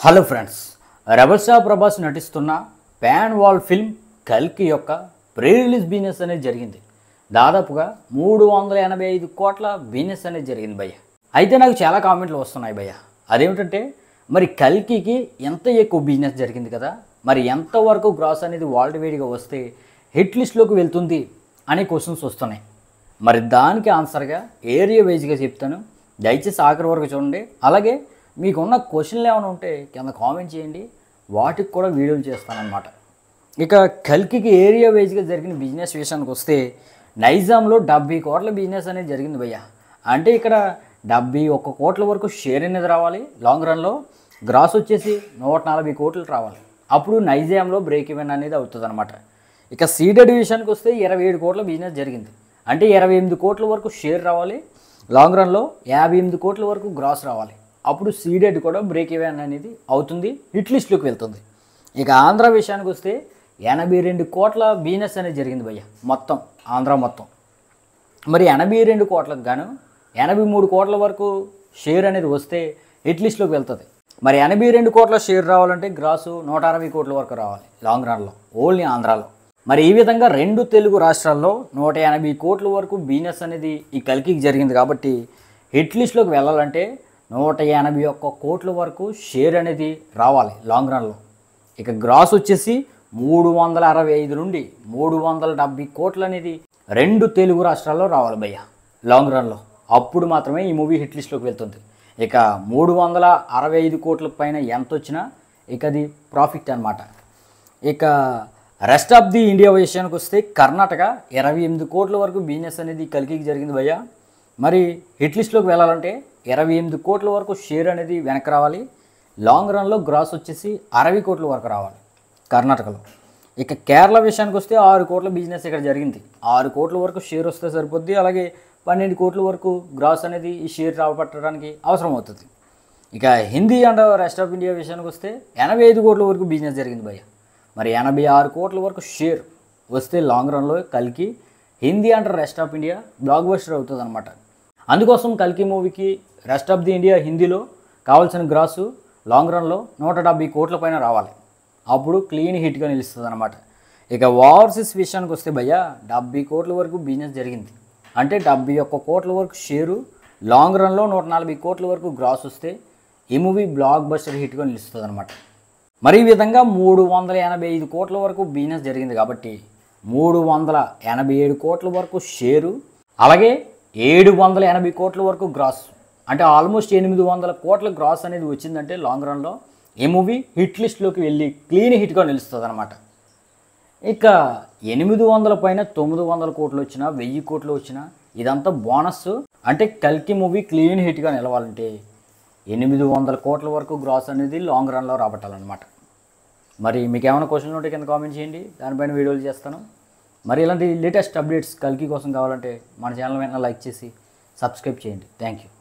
hello friends rebel star Prabhas నటిస్తున్న pan wall film కల్కి యొక్క ప్రీ రిలీజ్ బిజినెస్ అనేది జరిగింది దాదాపుగా మూడు వందల ఎనభై ఐదు కోట్ల బిజినెస్ అనేది జరిగింది భయ్య అయితే నాకు చాలా కామెంట్లు వస్తున్నాయి భయ్య అదేమిటంటే మరి కల్కికి ఎంత ఎక్కువ బిజినెస్ జరిగింది కదా మరి ఎంతవరకు గ్రాస్ అనేది వరల్డ్ వైడ్గా వస్తే హిట్ లిస్ట్లోకి వెళ్తుంది అనే క్వశ్చన్స్ వస్తున్నాయి మరి దానికి ఆన్సర్గా ఏరియా వైజ్గా చెప్తాను దయచేసి ఆఖరి వరకు చూడండి అలాగే మీకున్న క్వశ్చన్లు ఏమైనా ఉంటే కింద కామెంట్ చేయండి వాటికి కూడా వీడియోలు చేస్తానన్నమాట ఇక కల్కికి ఏరియా వైజ్గా జరిగిన బిజినెస్ విషయానికి వస్తే నైజాంలో డెబ్బై కోట్ల బిజినెస్ అనేది జరిగింది భయ్య అంటే ఇక్కడ డెబ్బై ఒక్క కోట్ల వరకు షేర్ అనేది రావాలి లాంగ్ రన్లో గ్రాస్ వచ్చేసి నూట నలభై కోట్లు రావాలి అప్పుడు నైజాంలో బ్రేక్ ఈవెన్ అనేది అవుతుంది అనమాట ఇక సీడెడ్ విషయానికి వస్తే ఇరవై ఏడు కోట్ల బిజినెస్ జరిగింది అంటే ఇరవై ఎనిమిది కోట్ల వరకు షేర్ రావాలి లాంగ్ రన్లో యాభై ఎనిమిది కోట్ల వరకు గ్రాస్ రావాలి అప్పుడు సీడెడ్ కూడా బ్రేక్ ఈవెన్ అనేది అవుతుంది హిట్ లిస్ట్లోకి వెళ్తుంది ఇక ఆంధ్ర విషయానికి వస్తే ఎనభై రెండు కోట్ల బిజినెస్ అనేది జరిగింది భయ్య మొత్తం ఆంధ్ర మొత్తం మరి ఎనభై రెండు కోట్లకు గాను ఎనభై మూడు కోట్ల వరకు షేర్ అనేది వస్తే హిట్ లిస్ట్లోకి వెళ్తుంది మరి ఎనభై రెండు కోట్ల షేర్ రావాలంటే గ్రాసు నూట అరవై కోట్ల వరకు రావాలి లాంగ్ రన్లో ఓన్లీ ఆంధ్రాలో మరి ఈ విధంగా రెండు తెలుగు రాష్ట్రాల్లో నూట ఎనభై కోట్ల వరకు బిజినెస్ అనేది ఈ కలికికి జరిగింది కాబట్టి హిట్ లిస్ట్లోకి వెళ్ళాలంటే నూట ఎనభై ఒక్క కోట్ల వరకు షేర్ అనేది రావాలి లాంగ్ రన్లో ఇక గ్రాస్ వచ్చేసి మూడు వందల అరవై ఐదు నుండి మూడు వందల డెబ్బై కోట్లు అనేది రెండు తెలుగు రాష్ట్రాల్లో రావాలి భయ్య లాంగ్ రన్లో అప్పుడు మాత్రమే ఈ మూవీ హిట్ లిస్ట్లోకి వెళ్తుంది ఇక మూడు వందల అరవై ఐదు కోట్ల పైన ఎంత వచ్చినా ఇక అది ప్రాఫిట్ అనమాట ఇక రెస్ట్ ఆఫ్ ది ఇండియా విషయానికి వస్తే కర్ణాటక ఇరవై ఎనిమిది కోట్ల వరకు బిజినెస్ అనేది కలికి జరిగింది భయ్య మరి హిట్ లిస్ట్లోకి వెళ్ళాలంటే ఇరవై ఎనిమిది కోట్ల వరకు షేర్ అనేది వెనక్కి రావాలి లాంగ్ రన్లో గ్రాస్ వచ్చేసి అరవై కోట్ల వరకు రావాలి కర్ణాటకలో ఇక కేరళ విషయానికి వస్తే ఆరు కోట్ల బిజినెస్ ఇక్కడ జరిగింది ఆరు కోట్ల వరకు షేర్ వస్తే సరిపోద్ది అలాగే పన్నెండు కోట్ల వరకు గ్రాస్ అనేది ఈ షేర్ రాబట్టడానికి అవసరం అవుతుంది ఇక Hindi and rest of India విషయానికి వస్తే ఎనభై ఐదు కోట్ల వరకు బిజినెస్ జరిగింది భయ్య మరి ఎనభై ఆరు కోట్ల వరకు షేర్ వస్తే లాంగ్ రన్లో కలికి Hindi and rest of India blockbuster అవుతుంది అనమాట అందుకోసం కల్కి మూవీకి రెస్ట్ ఆఫ్ ది ఇండియా హిందీలో కావాల్సిన గ్రాసు లాంగ్ రన్లో నూట డెబ్బై కోట్ల పైన రావాలి అప్పుడు క్లీన్ హిట్గా నిలుస్తుంది అనమాట ఇక ఓవర్సీస్ విషయానికి వస్తే భయ్య డెబ్బై కోట్ల వరకు బిజినెస్ జరిగింది అంటే డెబ్బై ఒక్క కోట్ల వరకు షేరు లాంగ్ రన్లో నూట నలభై కోట్ల వరకు గ్రాస్ వస్తే ఈ మూవీ బ్లాక్ బస్టర్ హిట్గా నిలుస్తుంది అనమాట మరి ఈ విధంగా మూడు వందల ఎనభై ఐదు కోట్ల వరకు బిజినెస్ జరిగింది కాబట్టి మూడు వందల ఎనభై ఏడు కోట్ల వరకు షేరు అలాగే ఏడు వందల ఎనభై కోట్ల వరకు గ్రాస్ అంటే ఆల్మోస్ట్ ఎనిమిది వందల కోట్ల గ్రాస్ అనేది వచ్చిందంటే లాంగ్ రన్లో ఈ మూవీ హిట్ లిస్ట్లోకి వెళ్ళి క్లీన్ హిట్గా నిలుస్తుంది అనమాట ఇక ఎనిమిది వందల పైన తొమ్మిది వందల కోట్లు వచ్చినా వెయ్యి కోట్లు వచ్చినా ఇదంతా బోనస్ అంటే కల్కి మూవీ క్లీన్ హిట్గా నిలవాలంటే ఎనిమిది వందల కోట్ల వరకు గ్రాస్ అనేది లాంగ్ రన్లో రాబట్టాలన్నమాట మరి మీకు ఏమైనా క్వశ్చన్లు ఉంటే కింద కామెంట్ చేయండి దానిపైన వీడియోలు చేస్తాను మరి ఇలాంటి లేటెస్ట్ అప్డేట్స్ కల్కి కోసం కావాలంటే మన ఛానల్ వెంటనే లైక్ చేసి సబ్స్క్రైబ్ చేయండి థ్యాంక్ యూ